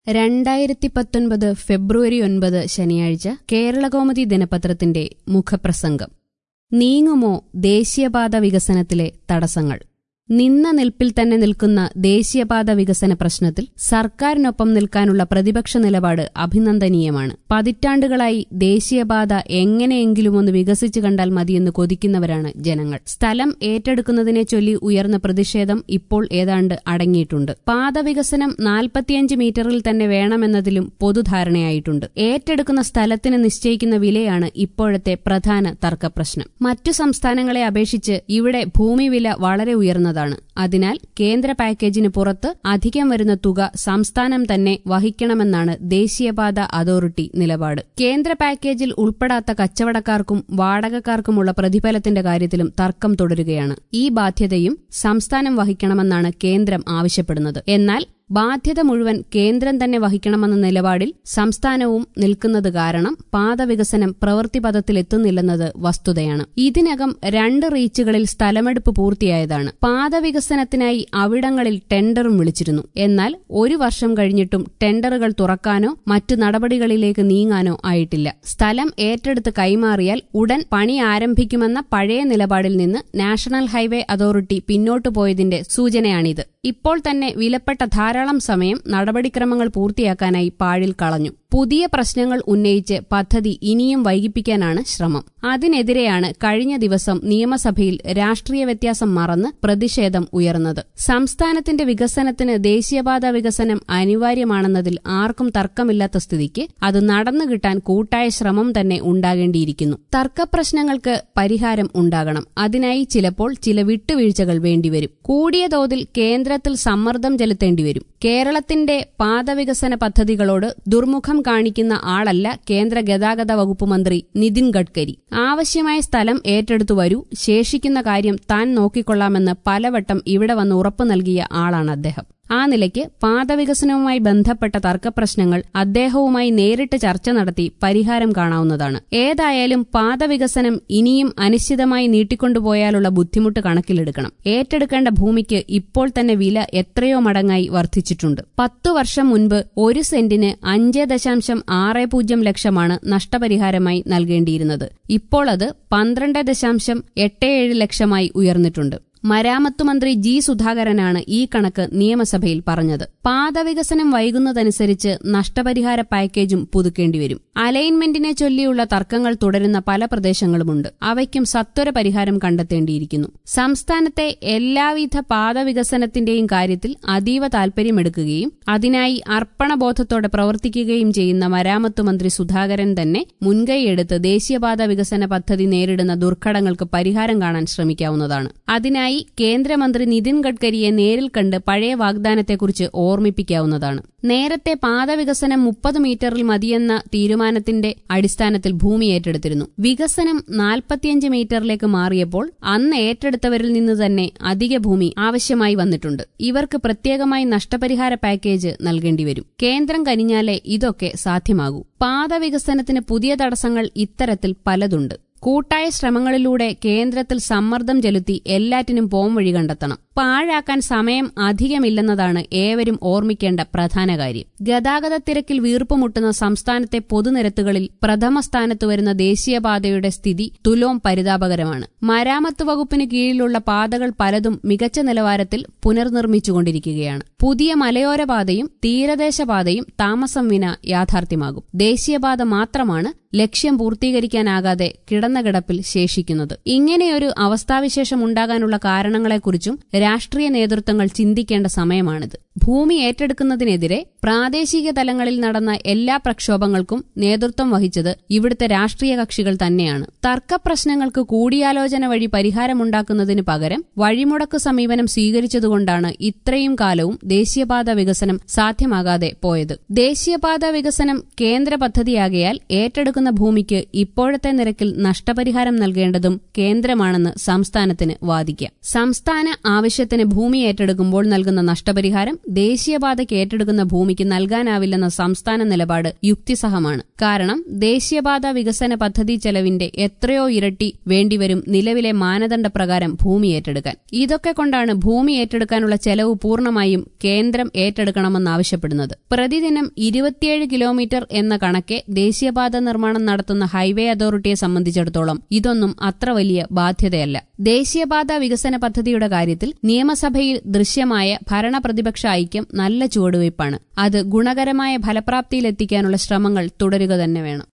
രണ്ടായിരത്തി പത്തൊൻപത് ഫെബ്രുവരി ഒൻപത് ശനിയാഴ്ച കേരളകൗമുദി ദിനപത്രത്തിന്റെ മുഖപ്രസംഗം നീങ്ങുമോ ദേശീയപാത വികസനത്തിലെ തടസ്സങ്ങൾ നിന്ന നിൽപ്പിൽ തന്നെ നിൽക്കുന്ന ദേശീയപാത വികസന പ്രശ്നത്തിൽ സർക്കാരിനൊപ്പം നിൽക്കാനുള്ള പ്രതിപക്ഷ നിലപാട് അഭിനന്ദനീയമാണ് പതിറ്റാണ്ടുകളായി ദേശീയപാത എങ്ങനെയെങ്കിലും ഒന്ന് വികസിച്ചു കണ്ടാൽ മതിയെന്ന് കൊതിക്കുന്നവരാണ് ജനങ്ങൾ സ്ഥലം ഏറ്റെടുക്കുന്നതിനെ ചൊല്ലി ഉയർന്ന പ്രതിഷേധം ഇപ്പോൾ ഏതാണ്ട് അടങ്ങിയിട്ടുണ്ട് പാത വികസനം നാൽപ്പത്തിയഞ്ച് മീറ്ററിൽ തന്നെ വേണമെന്നതിലും പൊതുധാരണയായിട്ടുണ്ട് ഏറ്റെടുക്കുന്ന സ്ഥലത്തിന് നിശ്ചയിക്കുന്ന വിലയാണ് ഇപ്പോഴത്തെ പ്രധാന തർക്കപ്രശ്നം മറ്റു സംസ്ഥാനങ്ങളെ അപേക്ഷിച്ച് ഇവിടെ ഭൂമി വില വളരെ ഉയർന്നതാണ് അതിനാൽ കേന്ദ്ര പാക്കേജിന് പുറത്ത് അധികം വരുന്ന തുക സംസ്ഥാനം തന്നെ വഹിക്കണമെന്നാണ് ദേശീയപാത അതോറിറ്റി നിലപാട് കേന്ദ്ര പാക്കേജിൽ ഉൾപ്പെടാത്ത കച്ചവടക്കാർക്കും വാടകക്കാർക്കുമുള്ള പ്രതിഫലത്തിന്റെ കാര്യത്തിലും തർക്കം തുടരുകയാണ് ഈ ബാധ്യതയും സംസ്ഥാനം വഹിക്കണമെന്നാണ് കേന്ദ്രം ആവശ്യപ്പെടുന്നത് എന്നാൽ ബാധ്യത മുഴുവൻ കേന്ദ്രം തന്നെ വഹിക്കണമെന്ന നിലപാടിൽ സംസ്ഥാനവും നിൽക്കുന്നത് കാരണം പാത വികസനം പ്രവൃത്തിപഥത്തിലെത്തുന്നില്ലെന്നത് വസ്തുതയാണ് ഇതിനകം രണ്ട് റീച്ചുകളിൽ സ്ഥലമെടുപ്പ് പൂർത്തിയായതാണ് പാത വികസനത്തിനായി അവിടങ്ങളിൽ ടെൻഡറും വിളിച്ചിരുന്നു എന്നാൽ ഒരു വർഷം കഴിഞ്ഞിട്ടും ടെൻഡറുകൾ തുറക്കാനോ മറ്റു നടപടികളിലേക്ക് നീങ്ങാനോ ആയിട്ടില്ല സ്ഥലം ഏറ്റെടുത്ത് കൈമാറിയാൽ ഉടൻ പണി ആരംഭിക്കുമെന്ന പഴയ നിലപാടിൽ നിന്ന് നാഷണൽ ഹൈവേ അതോറിറ്റി പിന്നോട്ടു പോയതിന്റെ സൂചനയാണിത് ഇപ്പോൾ തന്നെ വിലപ്പെട്ട ധാരാളം സമയം നടപടിക്രമങ്ങൾ പൂർത്തിയാക്കാനായി പാഴിൽ കളഞ്ഞു പുതിയ പ്രശ്നങ്ങൾ ഉന്നയിച്ച് പദ്ധതി ഇനിയും വൈകിപ്പിക്കാനാണ് ശ്രമം അതിനെതിരെയാണ് കഴിഞ്ഞ ദിവസം നിയമസഭയിൽ രാഷ്ട്രീയ വ്യത്യാസം മറന്ന് പ്രതിഷേധം ഉയർന്നത് സംസ്ഥാനത്തിന്റെ വികസനത്തിന് ദേശീയപാത വികസനം അനിവാര്യമാണെന്നതിൽ ആർക്കും തർക്കമില്ലാത്ത സ്ഥിതിക്ക് അത് നടന്നു കിട്ടാൻ കൂട്ടായ ശ്രമം തന്നെ ഉണ്ടാകേണ്ടിയിരിക്കുന്നു തർക്കപ്രശ്നങ്ങൾക്ക് പരിഹാരം ഉണ്ടാകണം അതിനായി ചിലപ്പോൾ ചില വിട്ടുവീഴ്ചകൾ വേണ്ടിവരും കൂടിയ തോതിൽ കേന്ദ്രത്തിൽ സമ്മർദ്ദം ചെലുത്തേണ്ടിവരും കേരളത്തിന്റെ പാതവികസന പദ്ധതികളോട് ദുർമുഖം കാണിക്കുന്ന ആളല്ല കേന്ദ്ര ഗതാഗത വകുപ്പ് മന്ത്രി നിതിൻ ഗഡ്കരി ആവശ്യമായ സ്ഥലം ഏറ്റെടുത്തു വരൂ ശേഷിക്കുന്ന കാര്യം താൻ നോക്കിക്കൊള്ളാമെന്ന് പലവട്ടം ഇവിടെ വന്ന് ഉറപ്പു നൽകിയ ആളാണ് അദ്ദേഹം ആ നിലയ്ക്ക് പാതവികസനവുമായി ബന്ധപ്പെട്ട തർക്കപ്രശ്നങ്ങൾ അദ്ദേഹവുമായി നേരിട്ട് ചർച്ച നടത്തി പരിഹാരം കാണാവുന്നതാണ് ഏതായാലും പാതവികസനം ഇനിയും അനിശ്ചിതമായി നീട്ടിക്കൊണ്ടുപോയാലുള്ള ബുദ്ധിമുട്ട് കണക്കിലെടുക്കണം ഏറ്റെടുക്കേണ്ട ഭൂമിക്ക് ഇപ്പോൾ തന്നെ വില എത്രയോ മടങ്ങായി വർദ്ധിച്ചിട്ടുണ്ട് പത്തു വർഷം മുൻപ് ഒരു സെന്റിന് അഞ്ച് ദശാംശം ആറ് പൂജ്യം ലക്ഷമാണ് നഷ്ടപരിഹാരമായി നൽകേണ്ടിയിരുന്നത് ഇപ്പോൾ അത് പന്ത്രണ്ട് ദശാംശം എട്ട് ഏഴ് ലക്ഷമായി ഉയർന്നിട്ടുണ്ട് മരാമത്ത് മന്ത്രി ജി സുധാകരനാണ് ഈ കണക്ക് നിയമസഭയിൽ പറഞ്ഞത് പാതവികസനം വൈകുന്നതനുസരിച്ച് നഷ്ടപരിഹാര പാക്കേജും പുതുക്കേണ്ടിവരും അലൈൻമെന്റിനെ ചൊല്ലിയുള്ള തർക്കങ്ങൾ തുടരുന്ന പല പ്രദേശങ്ങളുമുണ്ട് അവയ്ക്കും സത്വര പരിഹാരം കണ്ടെത്തേണ്ടിയിരിക്കുന്നു സംസ്ഥാനത്തെ എല്ലാവിധ പാതവികസനത്തിന്റെയും കാര്യത്തിൽ അതീവ താൽപര്യമെടുക്കുകയും അതിനായി അർപ്പണബോധത്തോടെ പ്രവർത്തിക്കുകയും ചെയ്യുന്ന മരാമത്ത് മന്ത്രി സുധാകരൻ തന്നെ മുൻകൈയെടുത്ത് ദേശീയപാത വികസന പദ്ധതി നേരിടുന്ന ദുർഘടങ്ങൾക്ക് പരിഹാരം കാണാൻ ശ്രമിക്കാവുന്നതാണ് അതിനായി കേന്ദ്രമന്ത്രി നിതിൻ ഗഡ്കരിയെ നേരിൽ കണ്ട് പഴയ വാഗ്ദാനത്തെക്കുറിച്ച് ഓർമ്മിപ്പിക്കാവുന്നതാണ് നേരത്തെ പാതവികസനം മുപ്പത് മീറ്ററിൽ മതിയെന്ന തീരുമാനത്തിന്റെ അടിസ്ഥാനത്തിൽ ഭൂമി ഏറ്റെടുത്തിരുന്നു വികസനം നാൽപ്പത്തിയഞ്ച് മീറ്ററിലേക്ക് മാറിയപ്പോൾ അന്ന് ഏറ്റെടുത്തവരിൽ നിന്ന് തന്നെ അധിക ഭൂമി ആവശ്യമായി വന്നിട്ടുണ്ട് ഇവർക്ക് പ്രത്യേകമായി നഷ്ടപരിഹാര പാക്കേജ് നൽകേണ്ടിവരും കേന്ദ്രം കനിഞ്ഞാലേ ഇതൊക്കെ സാധ്യമാകൂ പാത വികസനത്തിന് പുതിയ തടസ്സങ്ങൾ ഇത്തരത്തിൽ പലതുണ്ട് കൂട്ടായ ശ്രമങ്ങളിലൂടെ കേന്ദ്രത്തിൽ സമ്മർദ്ദം ചെലുത്തി എല്ലാറ്റിനും പോംവഴി കണ്ടെത്തണം പാഴാക്കാൻ സമയം അധികമില്ലെന്നതാണ് ഏവരും ഓർമ്മിക്കേണ്ട പ്രധാന കാര്യം ഗതാഗത തിരക്കിൽ വീർപ്പുമുട്ടുന്ന സംസ്ഥാനത്തെ പൊതുനിരത്തുകളിൽ പ്രഥമ സ്ഥാനത്ത് വരുന്ന ദേശീയപാതയുടെ സ്ഥിതി തുലോം പരിതാപകരമാണ് മരാമത്ത് വകുപ്പിന് കീഴിലുള്ള പാതകൾ പലതും മികച്ച നിലവാരത്തിൽ പുനർനിർമ്മിച്ചുകൊണ്ടിരിക്കുകയാണ് പുതിയ മലയോര പാതയും തീരദേശപാതയും താമസം വിന യാഥാർത്ഥ്യമാകും ദേശീയപാത മാത്രമാണ് ലക്ഷ്യം പൂർത്തീകരിക്കാനാകാതെ കിടന്ന കിടപ്പിൽ ശേഷിക്കുന്നത് ഇങ്ങനെയൊരു അവസ്ഥാവിശേഷം ഉണ്ടാകാനുള്ള കാരണങ്ങളെക്കുറിച്ചും രാഷ്ട്രീയ നേതൃത്വങ്ങൾ ചിന്തിക്കേണ്ട സമയമാണിത് ഭൂമി ഏറ്റെടുക്കുന്നതിനെതിരെ പ്രാദേശിക തലങ്ങളിൽ നടന്ന എല്ലാ പ്രക്ഷോഭങ്ങൾക്കും നേതൃത്വം വഹിച്ചത് ഇവിടുത്തെ രാഷ്ട്രീയ കക്ഷികൾ തന്നെയാണ് തർക്കപ്രശ്നങ്ങൾക്ക് കൂടിയാലോചന വഴി പരിഹാരമുണ്ടാക്കുന്നതിന് പകരം വഴിമുടക്ക് സമീപനം സ്വീകരിച്ചതുകൊണ്ടാണ് ഇത്രയും കാലവും ദേശീയപാത വികസനം സാധ്യമാകാതെ പോയത് ദേശീയപാത വികസനം കേന്ദ്ര പദ്ധതിയാകയാൽ ഏറ്റെടുക്കുന്ന ഭൂമിക്ക് ഇപ്പോഴത്തെ നിരക്കിൽ നഷ്ടപരിഹാരം നൽകേണ്ടതും കേന്ദ്രമാണെന്ന് സംസ്ഥാനത്തിന് വാദിക്കാം സംസ്ഥാന ആവശ്യത്തിന് ഭൂമി ഏറ്റെടുക്കുമ്പോൾ നൽകുന്ന നഷ്ടപരിഹാരം ദേശീയപാതയ്ക്ക് ഏറ്റെടുക്കുന്ന ഭൂമിക്ക് നൽകാനാവില്ലെന്ന സംസ്ഥാന നിലപാട് യുക്തിസഹമാണ് കാരണം ദേശീയപാത വികസന പദ്ധതി ചെലവിന്റെ എത്രയോ ഇരട്ടി വേണ്ടിവരും നിലവിലെ മാനദണ്ഡപ്രകാരം ഭൂമി ഏറ്റെടുക്കാൻ ഇതൊക്കെ കൊണ്ടാണ് ഭൂമി ഏറ്റെടുക്കാനുള്ള ചെലവ് പൂർണ്ണമായും കേന്ദ്രം ഏറ്റെടുക്കണമെന്നാവശ്യപ്പെടുന്നത് പ്രതിദിനം ഇരുപത്തിയേഴ് കിലോമീറ്റർ എന്ന കണക്കെ ദേശീയപാത നിർമ്മാണം നടത്തുന്ന ഹൈവേ അതോറിറ്റിയെ സംബന്ധിച്ചിടത്തോളം ഇതൊന്നും അത്ര വലിയ ബാധ്യതയല്ല ദേശീയപാത വികസന പദ്ധതിയുടെ കാര്യത്തിൽ നിയമസഭയിൽ ദൃശ്യമായ ഭരണപ്രതിപക്ഷ ഐക്യം നല്ല ചുവടുവയ്പ്പാണ് അത് ഗുണകരമായ ഫലപ്രാപ്തിയിലെത്തിക്കാനുള്ള ശ്രമങ്ങൾ തുടരുക തന്നെ വേണം